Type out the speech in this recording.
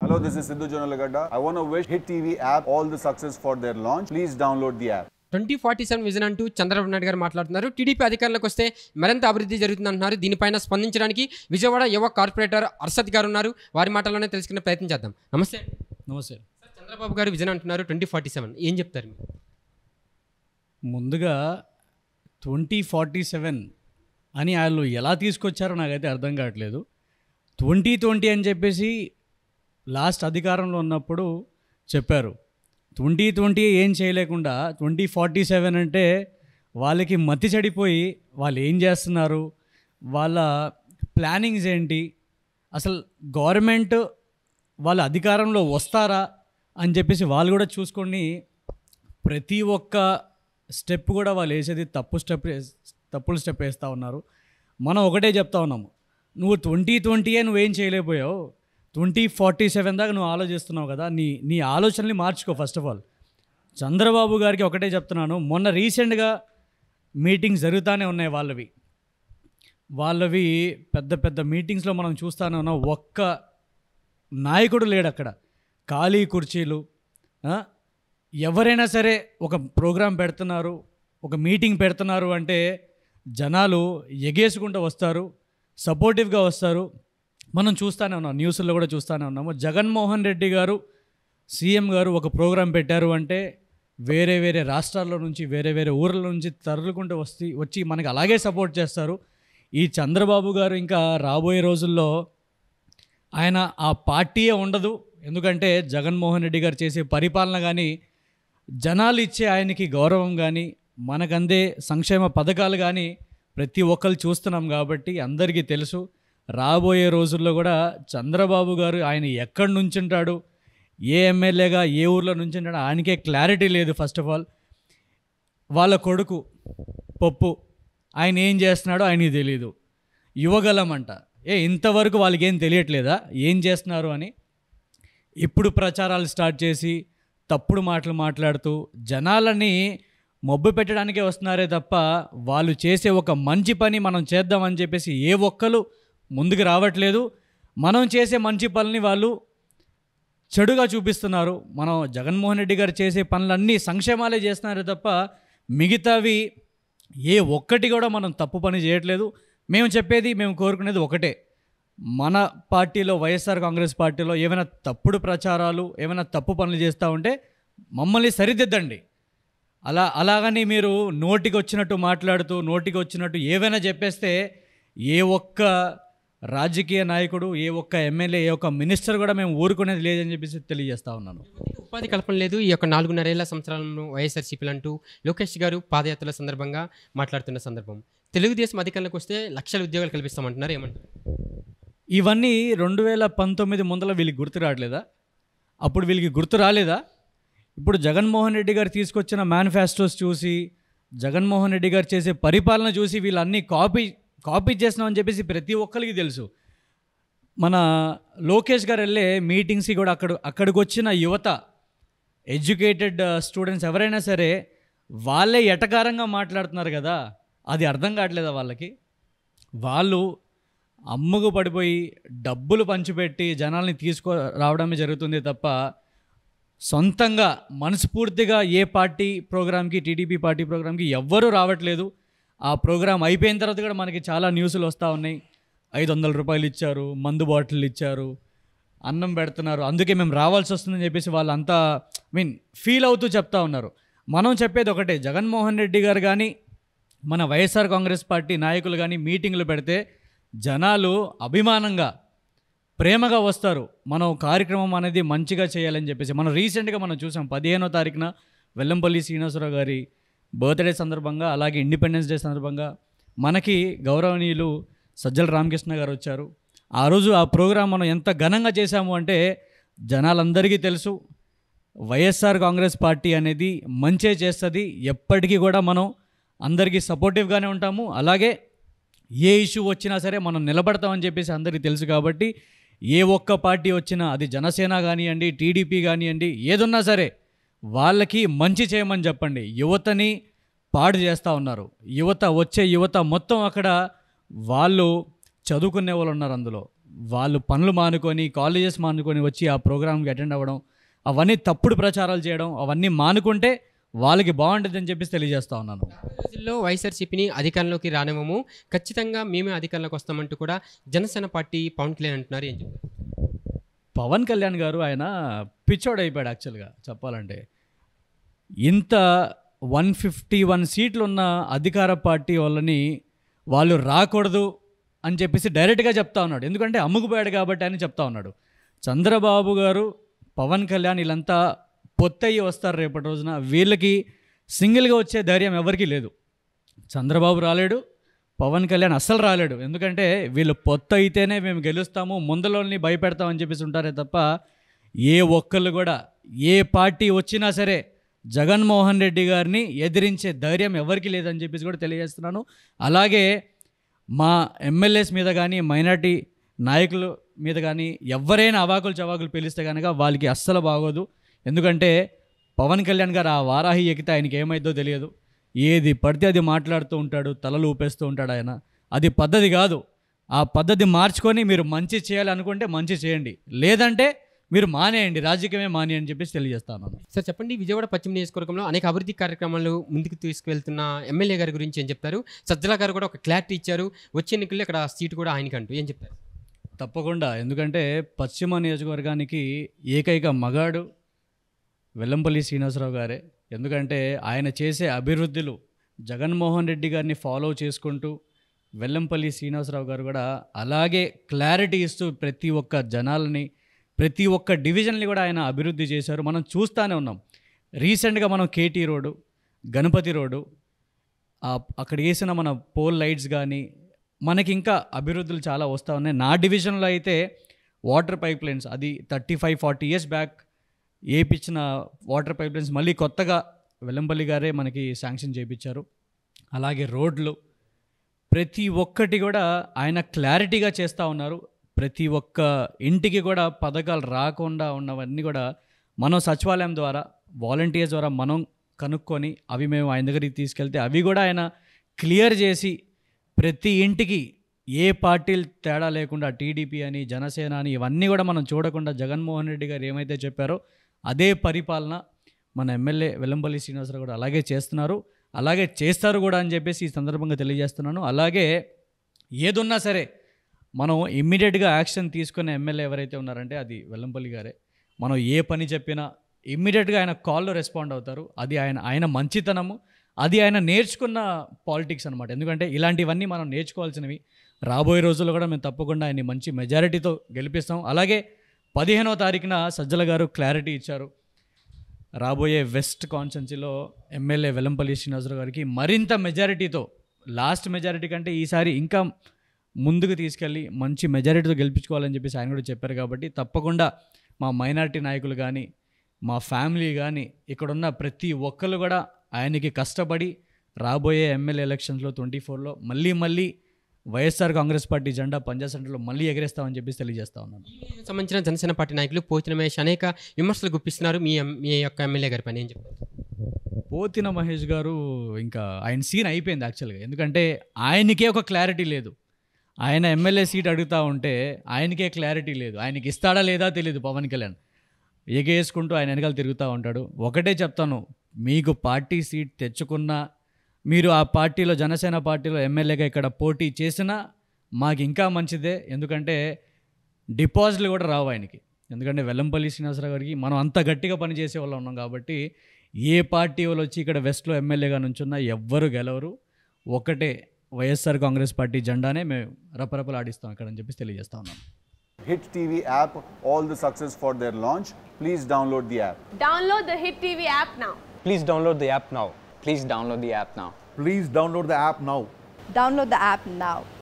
Hello, this is Sidhu Jonalagada. I want to wish Hit TV app all the success for their launch. Please download the app. Twenty forty seven vision అంటూ చంద్రబాబు నాయుడు గారు మాట్లాడుతున్నారు TDP అధికారంలోకి వస్తే మరింత అభివృద్ధి జరుగుతుందంటున్నారు దీనిపైన స్పందించడానికి విజయవాడ యువ కార్పొరేటర్ అర్షద్ గారు ఉన్నారు వారి మాటల్లోనే తెలుసుకునే ప్రయత్నం చేద్దాం నమస్తే నమస్తే సార్ చంద్రబాబు గారు విజన్ అంటున్నారు ట్వంటీ ఫార్టీ సెవెన్ ఏం చెప్తారు మీరు ముందుగా ట్వంటీ ఫార్టీ సెవెన్ అని వాళ్ళు ఎలా తీసుకొచ్చారో నాకైతే అర్థం కావట్లేదు ట్వంటీ ట్వంటీ అని చెప్పేసి లాస్ట్ అధికారంలో ఉన్నప్పుడు చెప్పారు ట్వంటీ ట్వంటీ ఏం చేయలేకుండా ట్వంటీ ఫార్టీ సెవెన్ అంటే వాళ్ళకి మతి చెడిపోయి వాళ్ళు ఏం చేస్తున్నారు వాళ్ళ ప్లానింగ్స్ ఏంటి అసలు గవర్నమెంట్ వాళ్ళ అధికారంలో వస్తారా అని చెప్పేసి వాళ్ళు కూడా చూసుకొని ప్రతి ఒక్క స్టెప్ కూడా వాళ్ళు వేసేది తప్పు స్టెప్ తప్పులు స్టెప్ వేస్తూ ఉన్నారు మనం ఒకటే చెప్తా ఉన్నాము నువ్వు ట్వంటీ ట్వంటీయే నువ్వేం చేయలేకపోయావు ట్వంటీ ఫార్టీ సెవెన్ దాకా నువ్వు ఆలోచిస్తున్నావు కదా నీ నీ ఆలోచనని మార్చుకో ఫస్ట్ ఆఫ్ ఆల్ చంద్రబాబు గారికి ఒకటే చెప్తున్నాను మొన్న రీసెంట్గా మీటింగ్స్ జరుగుతూనే ఉన్నాయి వాళ్ళవి వాళ్ళవి పెద్ద పెద్ద మీటింగ్స్లో మనం చూస్తూనే ఉన్నాం ఒక్క నాయకుడు లేడు అక్కడ ఖాళీ కుర్చీలు ఆ? ఎవరైనా సరే ఒక ప్రోగ్రాం పెడుతున్నారు ఒక మీటింగ్ పెడుతున్నారు అంటే జనాలు ఎగేసుకుంటూ వస్తారు సపోర్టివ్గా వస్తారు మనం చూస్తూనే ఉన్నాం న్యూస్లో కూడా చూస్తూనే ఉన్నాము జగన్మోహన్ రెడ్డి గారు సీఎం గారు ఒక ప్రోగ్రాం పెట్టారు అంటే వేరే వేరే రాష్ట్రాల్లో నుంచి వేరే వేరే ఊర్ల నుంచి తరలుకుంటూ వస్తే వచ్చి మనకి అలాగే సపోర్ట్ చేస్తారు ఈ చంద్రబాబు గారు ఇంకా రాబోయే రోజుల్లో ఆయన ఆ పార్టీయే ఉండదు ఎందుకంటే జగన్మోహన్ రెడ్డి గారు చేసే పరిపాలన కానీ జనాలు ఇచ్చే ఆయనకి గౌరవం కానీ మనకందే సంక్షేమ పథకాలు కానీ ప్రతి ఒక్కరు చూస్తున్నాం కాబట్టి అందరికీ తెలుసు రాబోయే రోజుల్లో కూడా చంద్రబాబు గారు ఆయన ఎక్కడి నుంచుంటాడు ఏ ఎమ్మెల్యేగా ఏ ఊర్లో నుంచుంటాడో ఆయనకే క్లారిటీ లేదు ఫస్ట్ ఆఫ్ ఆల్ వాళ్ళ కొడుకు పప్పు ఆయన ఏం చేస్తున్నాడో ఆయనకి తెలియదు యువగలం అంట ఏ ఇంతవరకు వాళ్ళకి ఏం తెలియట్లేదా ఏం చేస్తున్నారు అని ఇప్పుడు ప్రచారాలు స్టార్ట్ చేసి తప్పుడు మాటలు మాట్లాడుతూ జనాలని మొబ్బు పెట్టడానికే వస్తున్నారే తప్ప వాళ్ళు చేసే ఒక మంచి పని మనం చేద్దామని చెప్పేసి ఏ ఒక్కరు ముందుకు రావట్లేదు మనం చేసే మంచి పనులని వాళ్ళు చెడుగా చూపిస్తున్నారు మనం జగన్మోహన్ రెడ్డి గారు చేసే పనులన్నీ సంక్షేమాలే చేస్తున్నారే తప్ప మిగతావి ఏ ఒక్కటి కూడా మనం తప్పు పని చేయట్లేదు మేము చెప్పేది మేము కోరుకునేది ఒకటే మన పార్టీలో వైఎస్ఆర్ కాంగ్రెస్ పార్టీలో ఏమైనా తప్పుడు ప్రచారాలు ఏమైనా తప్పు పనులు చేస్తూ ఉంటే మమ్మల్ని సరిదిద్దండి అలా అలాగని మీరు నోటికి వచ్చినట్టు మాట్లాడుతూ నోటికి వచ్చినట్టు ఏవైనా చెప్పేస్తే ఏ ఒక్క రాజకీయ నాయకుడు ఏ ఒక్క ఎమ్మెల్యే ఏ ఒక్క మినిస్టర్ కూడా మేము ఊరుకునేది లేదని చెప్పేసి తెలియజేస్తా ఉన్నాను ఉపాధి కల్పన లేదు ఈ యొక్క నాలుగున్నరేళ్ల సంవత్సరాలను వైఎస్ఆర్సీపీలు అంటూ లోకేష్ గారు పాదయాత్రల సందర్భంగా మాట్లాడుతున్న సందర్భం తెలుగుదేశం అధికారంలోకి వస్తే లక్షల ఉద్యోగాలు కల్పిస్తామంటున్నారు ఏమంటారు ఇవన్నీ రెండు వేల పంతొమ్మిది ముందల వీళ్ళకి గుర్తు రావట్లేదా అప్పుడు వీళ్ళకి గుర్తు రాలేదా ఇప్పుడు జగన్మోహన్ రెడ్డి గారు తీసుకొచ్చిన మేనిఫెస్టోస్ చూసి జగన్మోహన్ రెడ్డి గారు చేసే పరిపాలన చూసి వీళ్ళన్నీ కాపీ కాపీ చేస్తున్నామని చెప్పేసి ప్రతి ఒక్కరికి తెలుసు మన లోకేష్ గారు వెళ్ళే మీటింగ్స్కి కూడా అక్కడ అక్కడికి వచ్చిన యువత ఎడ్యుకేటెడ్ స్టూడెంట్స్ ఎవరైనా సరే వాళ్ళే ఎటకారంగా మాట్లాడుతున్నారు కదా అది అర్థం కావట్లేదా వాళ్ళకి వాళ్ళు అమ్ముకు పడిపోయి డబ్బులు పంచిపెట్టి జనాల్ని తీసుకో రావడమే జరుగుతుంది తప్ప సొంతంగా మనస్ఫూర్తిగా ఏ పార్టీ ప్రోగ్రామ్కి టీడీపీ పార్టీ ప్రోగ్రామ్కి ఎవ్వరూ రావట్లేదు ఆ ప్రోగ్రామ్ అయిపోయిన తర్వాత కూడా మనకి చాలా న్యూస్లు వస్తూ ఉన్నాయి ఐదు వందల రూపాయలు ఇచ్చారు మందు బాటిల్ ఇచ్చారు అన్నం పెడుతున్నారు అందుకే మేము రావాల్సి వస్తుందని చెప్పేసి వాళ్ళంతా మీన్ ఫీల్ అవుతూ చెప్తా ఉన్నారు మనం చెప్పేది ఒకటే జగన్మోహన్ రెడ్డి గారు కానీ మన వైఎస్ఆర్ కాంగ్రెస్ పార్టీ నాయకులు కానీ మీటింగ్లు పెడితే జనాలు అభిమానంగా ప్రేమగా వస్తారు మనం కార్యక్రమం అనేది మంచిగా చేయాలని చెప్పేసి మనం రీసెంట్గా మనం చూసాం పదిహేనో తారీఖున వెల్లంపల్లి శ్రీనివాసరావు గారి బర్త్డే సందర్భంగా అలాగే ఇండిపెండెన్స్ డే సందర్భంగా మనకి గౌరవనీయులు సజ్జల రామకృష్ణ గారు వచ్చారు ఆ రోజు ఆ ప్రోగ్రాం మనం ఎంత ఘనంగా చేశాము అంటే జనాలందరికీ తెలుసు వైఎస్ఆర్ కాంగ్రెస్ పార్టీ అనేది మంచే చేస్తుంది ఎప్పటికీ కూడా మనం అందరికీ సపోర్టివ్గానే ఉంటాము అలాగే ఏ ఇష్యూ వచ్చినా సరే మనం నిలబడతామని చెప్పేసి అందరికీ తెలుసు కాబట్టి ఏ ఒక్క పార్టీ వచ్చినా అది జనసేన కానివ్వండి టీడీపీ కానివ్వండి ఏదున్నా సరే వాళ్ళకి మంచి చేయమని చెప్పండి యువతని పాడు చేస్తూ ఉన్నారు యువత వచ్చే యువత మొత్తం అక్కడ వాళ్ళు చదువుకునే వాళ్ళు ఉన్నారు అందులో వాళ్ళు పనులు మానుకొని కాలేజెస్ మానుకొని వచ్చి ఆ ప్రోగ్రామ్కి అటెండ్ అవ్వడం అవన్నీ తప్పుడు ప్రచారాలు చేయడం అవన్నీ మానుకుంటే వాళ్ళకి బాగుంటుందని చెప్పేసి తెలియజేస్తా ఉన్నాను రాబోయే రోజుల్లో వైఎస్ఆర్సీపీని అధికారంలోకి రానివ్వము ఖచ్చితంగా మేమే అధికారంలోకి వస్తామంటూ కూడా జనసేన పార్టీ పవన్ కళ్యాణ్ అంటున్నారు ఏం చెప్తారు పవన్ కళ్యాణ్ గారు ఆయన పిచ్చోడ్ అయిపోయాడు యాక్చువల్గా చెప్పాలంటే ఇంత వన్ ఫిఫ్టీ వన్ సీట్లు ఉన్న అధికార పార్టీ వాళ్ళని వాళ్ళు రాకూడదు అని చెప్పేసి డైరెక్ట్గా చెప్తా ఉన్నాడు ఎందుకంటే అమ్ముకుపోయాడు కాబట్టి అని చెప్తా ఉన్నాడు చంద్రబాబు గారు పవన్ కళ్యాణ్ వీళ్ళంతా పొత్తయ్యి వస్తారు రేపటి రోజున వీళ్ళకి సింగిల్గా వచ్చే ధైర్యం ఎవరికీ లేదు చంద్రబాబు రాలేడు పవన్ కళ్యాణ్ అస్సలు రాలేడు ఎందుకంటే వీళ్ళు పొత్తు అయితేనే మేము గెలుస్తాము ముందులోని భయపెడతామని చెప్పేసి ఉంటారే తప్ప ఏ ఒక్కళ్ళు కూడా ఏ పార్టీ వచ్చినా సరే జగన్మోహన్ రెడ్డి గారిని ఎదిరించే ధైర్యం ఎవరికి లేదని చెప్పేసి కూడా తెలియజేస్తున్నాను అలాగే మా ఎమ్మెల్యేస్ మీద కానీ మైనార్టీ నాయకుల మీద కానీ ఎవరైనా అవాకులు చవాకులు పిలిస్తే కనుక వాళ్ళకి అస్సలు బాగోదు ఎందుకంటే పవన్ కళ్యాణ్ గారు ఆ వారాహి ఎక్కితే ఆయనకి ఏమైందో తెలియదు ఏది పడితే అది మాట్లాడుతూ ఉంటాడు తలలు ఊపేస్తూ ఉంటాడు ఆయన అది పద్ధతి కాదు ఆ పద్ధతి మార్చుకొని మీరు మంచి చేయాలి అనుకుంటే మంచి చేయండి లేదంటే మీరు మానేయండి రాజకీయమే మానేయండి అని చెప్పేసి తెలియజేస్తాను సార్ చెప్పండి విజయవాడ పశ్చిమ నియోజకవర్గంలో అనేక అభివృద్ధి కార్యక్రమాలు ముందుకు తీసుకువెళ్తున్న ఎమ్మెల్యే గారి గురించి ఏం చెప్తారు సజ్జల గారు కూడా ఒక క్లారిటీ ఇచ్చారు వచ్చే ఎన్నికల్లో ఇక్కడ సీటు కూడా ఆయనకంటూ ఏం చెప్తారు తప్పకుండా ఎందుకంటే పశ్చిమ నియోజకవర్గానికి ఏకైక మగాడు వెల్లంపల్లి శ్రీనివాసరావు గారే ఎందుకంటే ఆయన చేసే అభివృద్ధులు జగన్మోహన్ రెడ్డి గారిని ఫాలో చేసుకుంటూ వెల్లంపల్లి శ్రీనివాసరావు గారు కూడా అలాగే క్లారిటీ ఇస్తూ ప్రతి ఒక్క జనాలని ప్రతి ఒక్క డివిజన్ని కూడా ఆయన అభివృద్ధి చేశారు మనం చూస్తూనే ఉన్నాం రీసెంట్గా మనం కేటీ రోడ్డు గణపతి రోడ్డు ఆ- అక్కడ వేసిన మన పోల్ లైట్స్ కానీ మనకి ఇంకా అభివృద్ధులు చాలా వస్తూ ఉన్నాయి నా డివిజన్లో అయితే వాటర్ పైప్ లైన్స్ అది thirty five forty years back వేయించిన వాటర్ పైప్ లైన్స్ మళ్ళీ కొత్తగా వెల్లంపల్లి గారే మనకి శాంక్షన్ చేయించారు అలాగే రోడ్లు ప్రతి ఒక్కటి కూడా ఆయన క్లారిటీగా చేస్తూ ఉన్నారు ప్రతి ఒక్క ఇంటికి కూడా పథకాలు రాకుండా ఉన్నవన్నీ కూడా మనం సచివాలయం ద్వారా వాలంటీర్స్ ద్వారా మనం కనుక్కొని అవి మేము ఆయన దగ్గరికి తీసుకెళ్తే అవి కూడా ఆయన క్లియర్ చేసి ప్రతి ఇంటికి ఏ పార్టీలు తేడా లేకుండా టీడీపీ అని జనసేన అని ఇవన్నీ కూడా మనం చూడకుండా జగన్మోహన్ రెడ్డి గారు ఏమైతే చెప్పారో అదే పరిపాలన మన ఎమ్మెల్యే వెల్లంపల్లి శ్రీనివాసరావు కూడా అలాగే చేస్తున్నారు అలాగే చేస్తారు కూడా అని చెప్పేసి ఈ సందర్భంగా తెలియజేస్తున్నాను అలాగే ఏదున్నా సరే మనం ఇమ్మీడియట్గా యాక్షన్ తీసుకునే ఎమ్మెల్యే ఎవరైతే ఉన్నారంటే అది వెల్లంపల్లి గారే మనం ఏ పని చెప్పినా ఇమ్మీడియట్గా ఆయన కాల్లో రెస్పాండ్ అవుతారు అది ఆయన ఆయన మంచితనము అది ఆయన నేర్చుకున్న పాలిటిక్స్ అనమాట ఎందుకంటే ఇలాంటివన్నీ మనం నేర్చుకోవాల్సినవి రాబోయే రోజుల్లో కూడా మేము తప్పకుండా ఆయన్ని మంచి మెజారిటీతో గెలిపిస్తాం అలాగే పదిహేనో తారీఖున సజ్జల గారు క్లారిటీ ఇచ్చారు రాబోయే వెస్ట్ కాన్స్టెన్సీలో ఎమ్మెల్యే వెల్లంపల్లి శ్రీనివాసరావు గారికి మరింత మెజారిటీతో లాస్ట్ మెజారిటీ కంటే ఈసారి ఇంకా ముందుకు తీసుకెళ్ళి మంచి మెజారిటీతో గెలిపించుకోవాలని చెప్పేసి ఆయన కూడా చెప్పారు కాబట్టి తప్పకుండా మా మైనారిటీ నాయకులు కానీ మా ఫ్యామిలీ కానీ ఇక్కడున్న ప్రతి ఒక్కరు కూడా ఆయనకి కష్టపడి రాబోయే ఎమ్మెల్యే ఎలక్షన్స్లో ట్వంటీ ఫోర్లో మళ్ళీ మళ్ళీ వైఎస్ఆర్ కాంగ్రెస్ పార్టీ జెండా పంజాబ్ సెంటర్లో మళ్ళీ ఎగరేస్తామని చెప్పేసి తెలియజేస్తా ఉన్నాను దీనికి సంబంధించిన జనసేన పార్టీ నాయకులు పోచిన మహేష్ అనేక విమర్శలు గుప్పిస్తున్నారు మీ ఎం- మీ యొక్క ఎమ్మెల్యే గారి పని ఏం చెప్తారు పోతిన మహేష్ గారు ఇంకా ఆయన సీన్ అయిపోయింది యాక్చువల్గా ఎందుకంటే ఆయనకే ఒక క్లారిటీ లేదు ఆయన ఎమ్మెల్యే సీట్ అడుగుతా ఉంటే ఆయనకే క్లారిటీ లేదు ఆయనకి ఇస్తాడా లేదా తెలియదు పవన్ కళ్యాణ్ ఎగేసుకుంటూ ఆయన వెనకాల తిరుగుతూ ఉంటాడు ఒకటే చెప్తాను మీకు పార్టీ సీట్ తెచ్చుకున్నా మీరు ఆ పార్టీలో జనసేన పార్టీలో ఎమ్మెల్యేగా ఇక్కడ పోటీ చేసినా మాకు ఇంకా మంచిదే ఎందుకంటే డిపాజిట్లు కూడా రావు ఆయనకి ఎందుకంటే వెల్లంపల్లి శ్రీనివాసరావు గారికి మనం అంత గట్టిగా పనిచేసే వాళ్ళు ఉన్నాం కాబట్టి ఏ పార్టీ వాళ్ళు వచ్చి ఇక్కడ వెస్ట్లో ఎమ్మెల్యేగా నుంచున్నా ఎవ్వరు గెలవరు ఒకటే వైఎస్ఆర్ కాంగ్రెస్ పార్టీ జెండానే మేము రపరపలు ఆడిస్తాం ఇక్కడ అని చెప్పి తెలియజేస్తా ఉన్నాం Hit TV app, all the success for their launch. Please download the app. Download the Hit TV app now. Please download the app now. Please download the app now. Please download the app now. Download the app now.